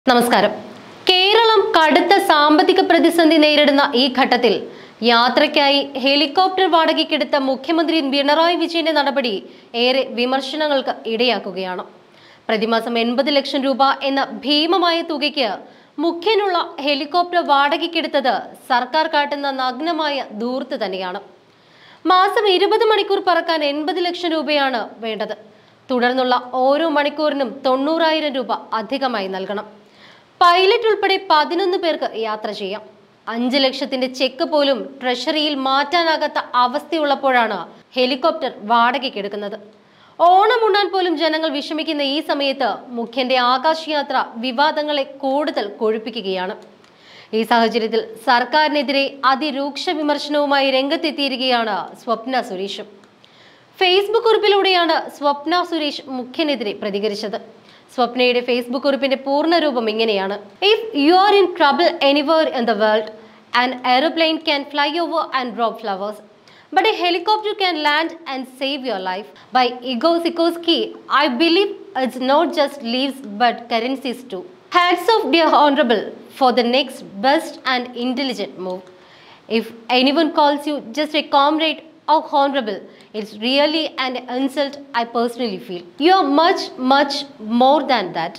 നമസ്കാരം കേരളം കടുത്ത സാമ്പത്തിക പ്രതിസന്ധി നേരിടുന്ന ഈ ഘട്ടത്തിൽ യാത്രയ്ക്കായി ഹെലികോപ്റ്റർ വാടകയ്ക്കെടുത്ത മുഖ്യമന്ത്രി പിണറായി വിജയന്റെ നടപടി ഏറെ വിമർശനങ്ങൾക്ക് ഇടയാക്കുകയാണ് പ്രതിമാസം എൺപത് ലക്ഷം രൂപ എന്ന ഭീമമായ തുകയ്ക്ക് മുഖ്യനുള്ള ഹെലികോപ്റ്റർ വാടകയ്ക്കെടുത്തത് സർക്കാർ കാട്ടുന്ന നഗ്നമായ ധൂർത്ത് തന്നെയാണ് മാസം ഇരുപത് മണിക്കൂർ പറക്കാൻ എൺപത് ലക്ഷം രൂപയാണ് വേണ്ടത് തുടർന്നുള്ള ഓരോ മണിക്കൂറിനും തൊണ്ണൂറായിരം രൂപ അധികമായി നൽകണം പൈലറ്റ് ഉൾപ്പെടെ പതിനൊന്ന് പേർക്ക് യാത്ര ചെയ്യാം അഞ്ച് ലക്ഷത്തിന്റെ ചെക്ക് പോലും ട്രഷറിയിൽ മാറ്റാനാകാത്ത അവസ്ഥയുള്ളപ്പോഴാണ് ഹെലികോപ്റ്റർ വാടകയ്ക്കെടുക്കുന്നത് ഓണം ഉണ്ണാൻ പോലും ജനങ്ങൾ വിഷമിക്കുന്ന ഈ സമയത്ത് മുഖ്യന്റെ ആകാശയാത്ര വിവാദങ്ങളെ കൂടുതൽ കൊഴുപ്പിക്കുകയാണ് ഈ സാഹചര്യത്തിൽ സർക്കാരിനെതിരെ അതിരൂക്ഷ വിമർശനവുമായി രംഗത്തെത്തിയിരിക്കുകയാണ് സ്വപ്ന സുരേഷും ഫേസ്ബുക്ക് കുറിപ്പിലൂടെയാണ് സ്വപ്ന സുരേഷ് മുഖ്യനെതിരെ പ്രതികരിച്ചത് സ്വപ്നയുടെ ഫേസ്ബുക്ക് കുറിപ്പിന്റെ പൂർണ്ണരൂപം ഇങ്ങനെയാണ് if you are in trouble anywhere in the world an airplane can fly over and drop flowers But a helicopter can land and save your life. By Igor Sikorsky, I believe it's not just leaves but currencies too. Hats off, dear Honorable, for the next best and intelligent move. If anyone calls you just a comrade or honorable, it's really an insult I personally feel. You are much, much more than that.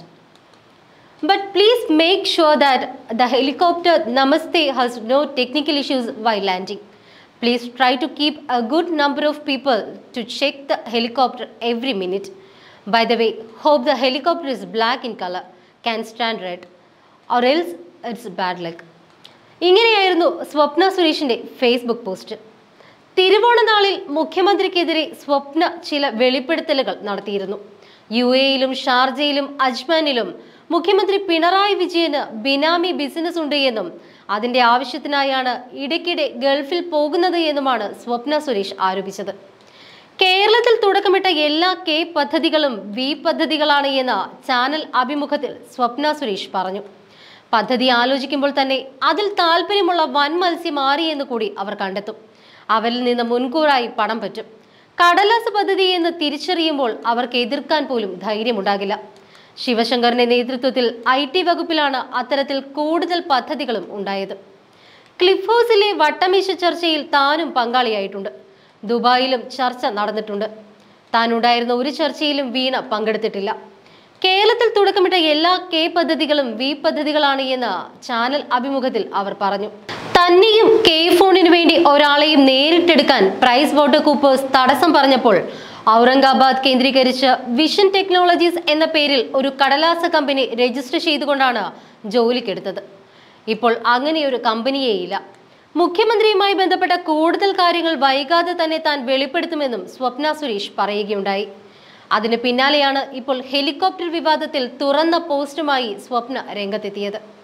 But please make sure that the helicopter Namaste has no technical issues while landing. Please try to keep a good number of people to check the helicopter every minute. By the way, hope the helicopter is black in color, can stand red, or else it's bad luck. ഇങ്ങനെയായിരുന്നു സ്വപ്ന സുരേഷിന്റെ Facebook post തിരുവോണനാളിൽ മുഖ്യമന്ത്രിക്കെതിരെ സ്വപ്ന ചില വെളിപ്പെടുത്തലുകൾ നടത്തിയിരുന്നു U എയിലും ഷാർജയിലും അജ്മാനിലും മുഖ്യമന്ത്രി പിണറായി വിജയന് ബിനാമി business ഉണ്ട് എന്നും അതിന്റെ ആവശ്യത്തിനായാണ് ഇടയ്ക്കിടെ ഗൾഫിൽ പോകുന്നത് എന്നുമാണ് സ്വപ്ന സുരേഷ് ആരോപിച്ചത് കേരളത്തിൽ തുടക്കമിട്ട എല്ലാ കെ പദ്ധതികളും വി പദ്ധതികളാണ് എന്ന് ചാനൽ അഭിമുഖത്തിൽ സ്വപ്ന സുരേഷ് പറഞ്ഞു പദ്ധതി ആലോചിക്കുമ്പോൾ തന്നെ അതിൽ താല്പര്യമുള്ള വൻ മത്സ്യം മാറിയെന്ന് കൂടി അവർ കണ്ടെത്തും അവരിൽ നിന്ന് മുൻകൂറായി പണം പറ്റും കടലാസ് പദ്ധതി എന്ന് തിരിച്ചറിയുമ്പോൾ അവർക്ക് എതിർക്കാൻ പോലും ധൈര്യമുണ്ടാകില്ല ശിവശങ്കറിന്റെ നേതൃത്വത്തിൽ ഐ ടി വകുപ്പിലാണ് അത്തരത്തിൽ കൂടുതൽ പദ്ധതികളും ഉണ്ടായത് ക്ലിഫ് ഹൗസിലെ വട്ടമേശ ചർച്ചയിൽ താനും പങ്കാളിയായിട്ടുണ്ട് ദുബായിലും ചർച്ച നടന്നിട്ടുണ്ട് താൻ ഉണ്ടായിരുന്ന ഒരു ചർച്ചയിലും വീണ പങ്കെടുത്തിട്ടില്ല കേരളത്തിൽ തുടക്കമിട്ട എല്ലാ കെ പദ്ധതികളും വി പദ്ധതികളാണ് എന്ന് ചാനൽ അഭിമുഖത്തിൽ അവർ പറഞ്ഞു തന്നെയും കെ ഫോണിന് വേണ്ടി ഒരാളെയും നേരിട്ടെടുക്കാൻ പ്രൈസ് വാട്ടർ കൂപ്പേഴ്സ് തടസ്സം പറഞ്ഞപ്പോൾ ഔറംഗാബാദ് കേന്ദ്രീകരിച്ച് വിഷൻ ടെക്നോളജീസ് എന്ന പേരിൽ ഒരു കടലാസ കമ്പനി രജിസ്റ്റർ ചെയ്തുകൊണ്ടാണ് ജോലിക്കെടുത്തത് ഇപ്പോൾ അങ്ങനെയൊരു കമ്പനിയേയില്ല മുഖ്യമന്ത്രിയുമായി ബന്ധപ്പെട്ട കൂടുതൽ കാര്യങ്ങൾ വൈകാതെ തന്നെ താൻ വെളിപ്പെടുത്തുമെന്നും സ്വപ്ന സുരേഷ് പറയുകയുണ്ടായി അതിന് പിന്നാലെയാണ് ഇപ്പോൾ ഹെലികോപ്റ്റർ വിവാദത്തിൽ തുറന്ന പോസ്റ്റുമായി സ്വപ്ന രംഗത്തെത്തിയത്